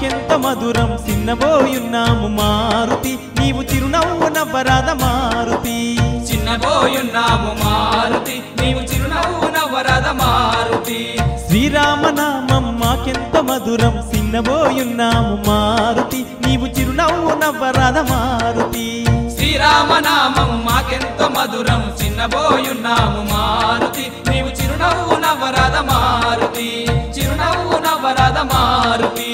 మాకెంత మధురం చిన్నబోయున్నాము మారుతి నీవు చిరునవ్వు నవ్వరాద మారుతి చిన్నబోయున్నాము మారుతి నీవు చిరునవ్వు నవ్వరద మారుతి శ్రీరామనామం మాకెంత మధురం చిన్నబోయున్నాము మారుతి నీవు చిరునవ్వు నవ్వరాద మారుతి శ్రీరామనామం మాకెంతో మధురం చిన్నబోయున్నాము మారుతి నీవు చిరునవ్వు నవ్వరద మారుతి చిరునవ్వు నవ్వరద మారుతి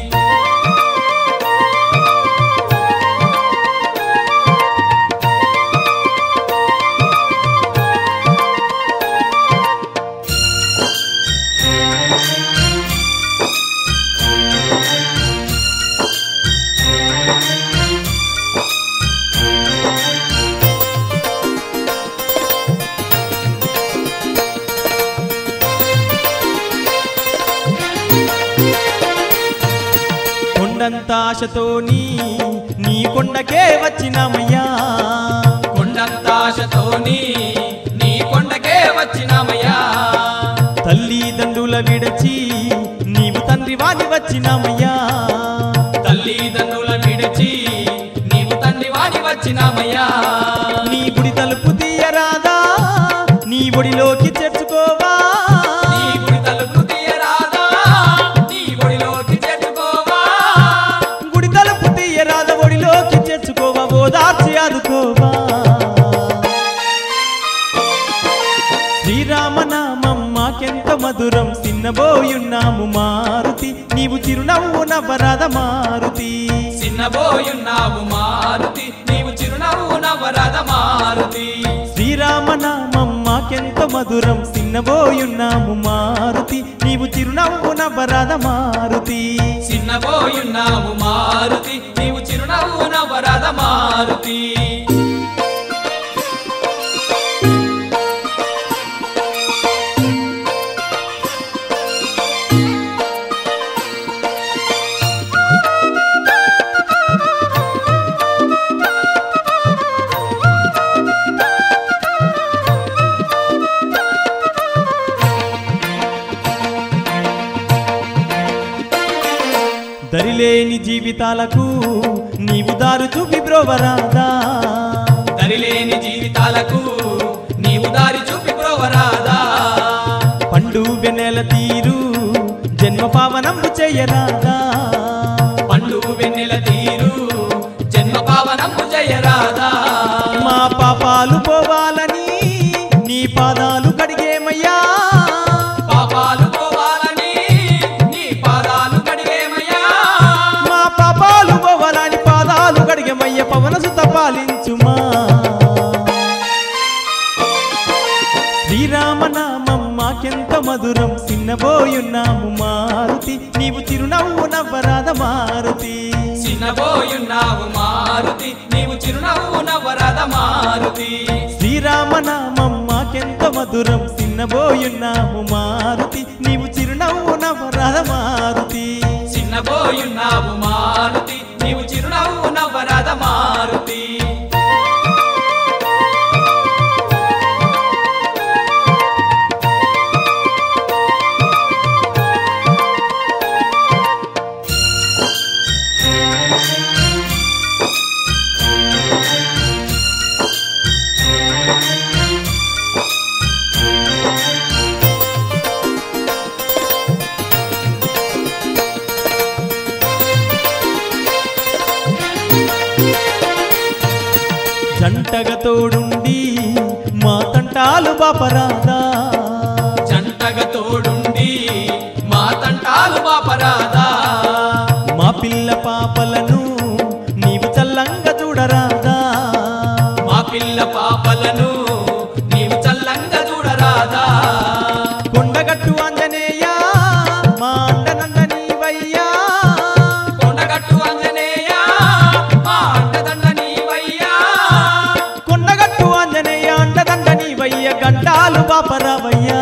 కొండంత ఆశతోని నీ కొండకే వచ్చినామయ్యా కొండంతాశతోని నీ కొండకే వచ్చినామయ్యా తల్లిదండ్రుల విడచి నీవు తండ్రి వాడి వచ్చినామయ్యా తల్లిదండ్రుల విడిచి నీవు తండ్రి వాడి వచ్చినామయ్యా నీ గుడి తలుపు తీయరాదా నీ ఒడిలోకి చేర్చుకోవా నీ గుడి తలుపు తీయరాదా నీ గుడిలోకి చేర్చుకోవా గుడి తలుపు తీయరాద ఒడిలోకి చేర్చుకోవా ఓదార్చి ఆదుకోవా శ్రీరామనామం మాకెంత మధురం చిన్నబోయున్నాము మారుతి నీవు చిరునవ్వు నవ్వరాద మారుతి చిన్నబోయున్నావు మారుతి నీవు చిరునవ్వు నవ్వరద మారుతి శ్రీరామనామం మాకెంత మధురం చిన్నబోయున్నాము మారుతి నీవు చిరునవ్వు నవ్వరాద మారుతి చిన్నబోయున్నావు మారుతి నీవు చిరునవ్వు నవ్వరద మారుతి దరిలేని జీవితాలకు నీవు దారు చూపి బ్రోవరాదా దరిలేని జీవితాలకు నీవు దారి చూపి ప్రోవరాదా పండు వెనెల తీరు జన్మ పావనంబు చేయరాదా పండు వెన్నెల తీరు జన్మ పావనము జయరాదా మా పాపాలు పోవాలని నీ పాదాలు కడిగేమయ్యా పాపాలు పోవాలని నీ పాదాలు కడిగేమయ్యా మా పాపాలు పోవాలని పాదాలు కడిగేమయ్య పవన సుత పాలించుమా శ్రీరామనామం మాకెంత మధురం చిన్నబోయున్నాము మారుతి నీవు చిరునవ్వు నవ్వరాద మారుతి చిన్నబోయున్నావు మారుతి నీవు చిరునవ్వు నవ్వరద మారుతి శ్రీరామనామం మాకెంత మధురం చిన్నబోయున్నాము మారుతి నీవు చిరునవ్వు నవ్వరాద మారుతి చిన్నబోయున్నావు మారుతి నీవు చిరునవ్వు నవ్వరద మారుతి జంటగా తోడుండి మా తంటాలు బాపరాదా జంటగా తోడుండి మా తంటాలు బాపరాదా మా పిల్ల పాపలను నీవు చల్లంగా చూడరాదా మా పిల్ల పాపలను నీవు చల్లంగా చూడరాదా కొండగట్టు ఆంజనేయ మా అండనంద నీవయ్యా కొండగట్టు అంజనేయ మా అండదండ నీవయ్యా కొండగట్టు ఆంజనేయ అండదండ నీవయ్య గంటాలు బాపరావయ్యా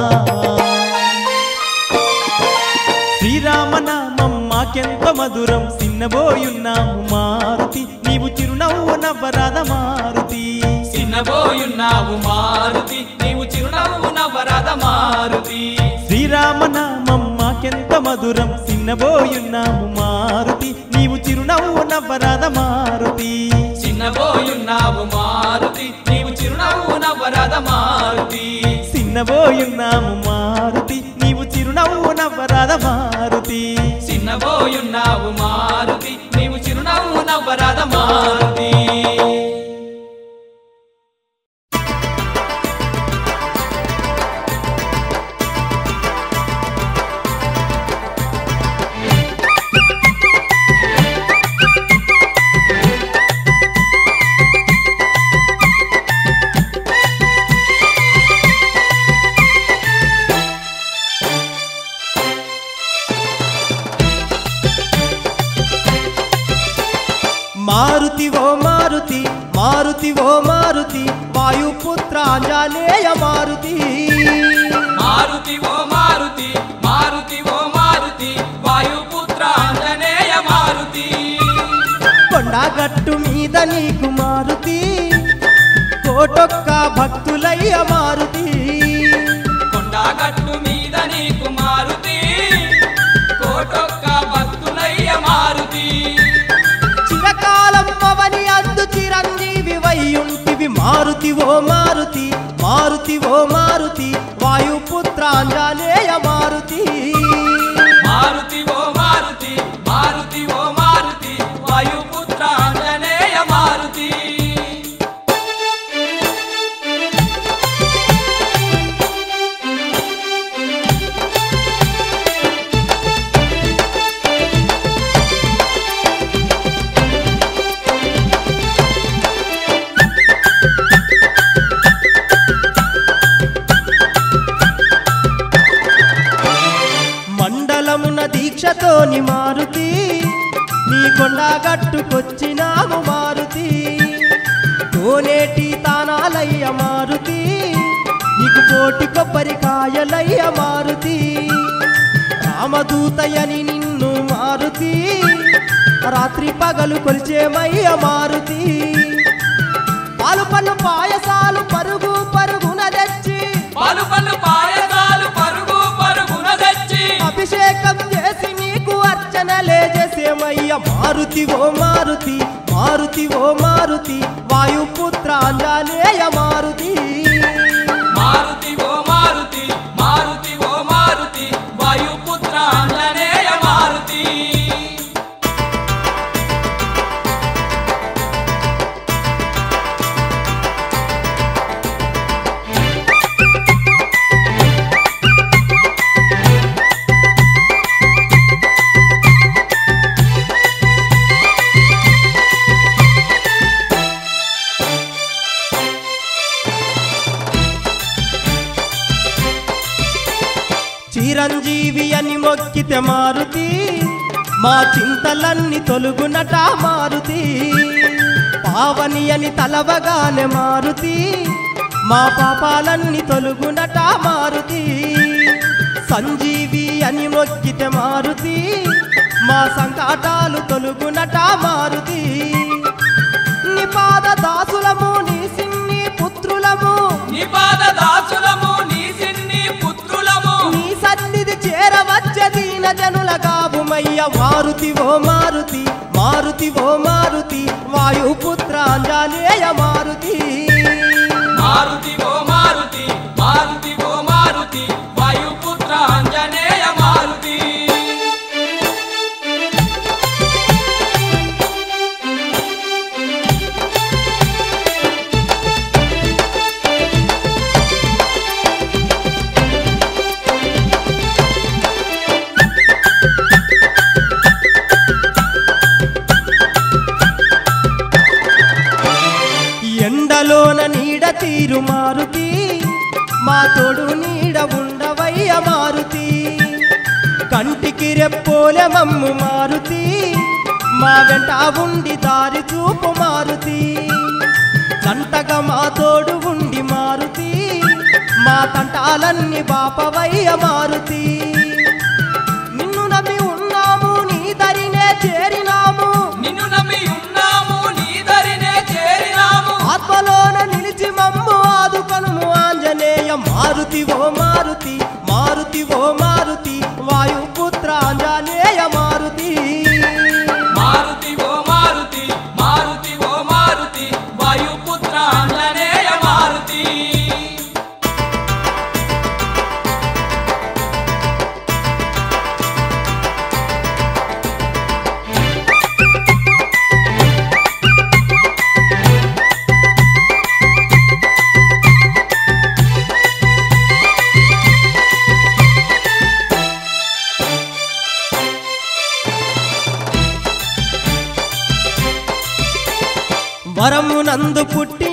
శ్రీరామనామం మాకెంత మధురం చిన్నబోయున్నాము మారుతి నీవు చిరునవ్వు నవ్వరాద మారుతి చిన్నబోయున్నావు మారుతి నీవు చిరునవ్వు నవ్వరాద మారుతి శ్రీరామనామం మాకెంత మధురం చిన్న చిన్నబోయున్నాము మారుతి నీవు చిరునవ్వు నవ్వరాద మారుతి చిన్నబోయున్నావు మారుతి నీవు చిరునవ్వు నవ్వరద మారుతి చిన్నబోయున్నాము మారుతి నీవు చిరునవ్వు నవ్వరాద మారుతి చిన్నబోయున్నావు మారుతి నీవు చిరునవ్వు నవ్వరద మారుతి మారుతి ఓ మారుతి మారుతి ఓ మారుతి వాయుపుత్రాంజనేయ మారుతి మారుతి ఓ మారుతి మారుతి ఓ మారుతి వాయుపుత్ర ఆంజనేయ మారుతి కొండగట్టు మీద నీకు మారుతి కోటొక్క భక్తులయ్య మారుతి కొండగట్టు మీద నీకు మారుతి కోటొక్క భక్తులయ్య మారుతి చిరకాలం పవని అందు చిరంజీవి వయ్యుంటివి మారుతి ఓ మారుతి మారుతి ఓ మారుతి వాయుపుత్రాంజనేయ మారుతి మారుతి ఓ మారుతి మారుతి ఓ మారుతి వాయుపుత్ర ఆంజనేయ మారుతి మండలమున దీక్షతోని మారుతి నీ కొండగట్టుకొచ్చినాము మారుతి కోనేటి తానాలయ్య మారుతి నీకు కోటి కొబ్బరికాయలయ్య మారుతి రామదూతయని నిన్ను మారుతి రాత్రి పగలు కొలిచేమయ్య మారుతి పాలు పళ్ళు పాయసాలు పరుగు పరుగున తెచ్చి పాలు పళ్ళు పాయసాలు పరుగు పరుగున తెచ్చి అభిషేకం చేసి నీకు అర్చనలే చేసేమయ్య మారుతి ఓ మారుతి మారుతి ఓ మారుతి వాయుపుత్రాంజనేయ మారుతి మారుతి ఓ మారుతి మారుతి ఓ మారుతి వాయుపుత్ర ఆంజనేయ మారుతి చిరంజీవి అని మొక్కితే మారుతి మా చింతలన్నీ తొలుగునట మారుతి పావని అని తలవగానే మారుతి మా పాపాలన్నీ తొలుగునట మారుతి సంజీవి అని మొక్కితే మారుతి మా సంకటాలు తొలుగునట మారుతి నిపాద దాసులము నీ సిన్ని పుత్రులము నిపాద దాసులము నీ సిన్ని పుత్రులము నీ సన్నిధి చేరవచ్చ దీన జనుల కాబుమయ్య మారుతి ఓ మారుతి మారుతి ఓ మారుతి వాయుపుత్రాంజనేయ మారుతి మారుతి ఓ మారుతి మారుతి ఓ మారుతి వాయుపుత్ర ఆంజనేయ మారుతి ఎండలోన నీడ తీరు మారుతి మా తోడు నీడ ఉండవయ్య మారుతి కంటికి రెప్పోలె మమ్ము మారుతి మా వెంట ఉండి దారి చూపు మారుతి జంటగా మా తోడు ఉండి మారుతి మా తంటాలన్నీ బాపవయ్య మారుతి నిన్ను నమ్మి ఉన్నాము నీ దరినే చేరినాము నిన్ను నమ్మి ఉన్నాము నీ దరినే చేరినాము ఆత్మలోన నిలిచి మమ్ము ఆదుకనుము ఆంజనేయ మారుతి ఓ మారుతి మారుతి ఓ మారుతి వాయుపుత్ర ఆంజనేయ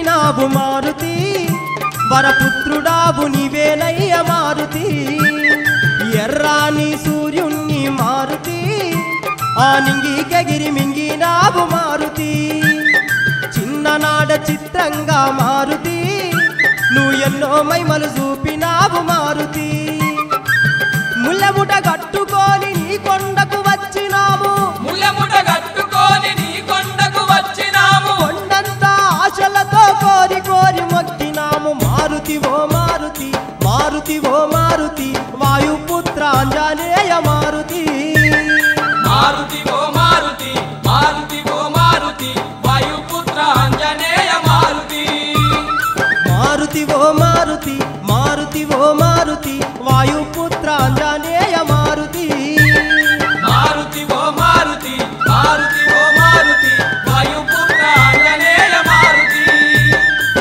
పుట్టినావు మారుతి వరపుత్రుడావు నీవేనయ్య మారుతి ఎర్రాని సూర్యుణ్ణి మారుతి ఆ నింగికెగిరి మింగినావు మారుతి చిన్ననాడ చిత్రంగా మారుతి నువ్వు ఎన్నో మైమలు చూపినావు మారుతి ముల్లముట కట్టుకొని నీ కొండకు వచ్చినాము ముల్లముట కట్టుకొని నీ కొండకు వచ్చినాము కొండంతా ఆశలతో కోరి కోరి మొక్కినాము మారుతి ఓ మారుతి మారుతి ఓ మారుతి వాయుపుత్ర అంజనేయ మారుతి మారుతి ఓ మారుతి మారుతి ఓ మారుతి వాయుపుత్ర అంజనేయ మారుతి మారుతి ఓ మారుతి మారుతి ఓ మారుతి వాయుపుత్ర అంజనేయ మారుతి మారుతి ఓ మారుతి మారుతి ఓ మారుతి వాయుపుత్ర అంజనేయ మారుతి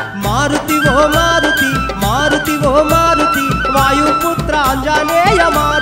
మారుతి ఓ మారుతి మారుతి ఓ మారుతి వాయుపుత్ర అంజనేయ మారుతి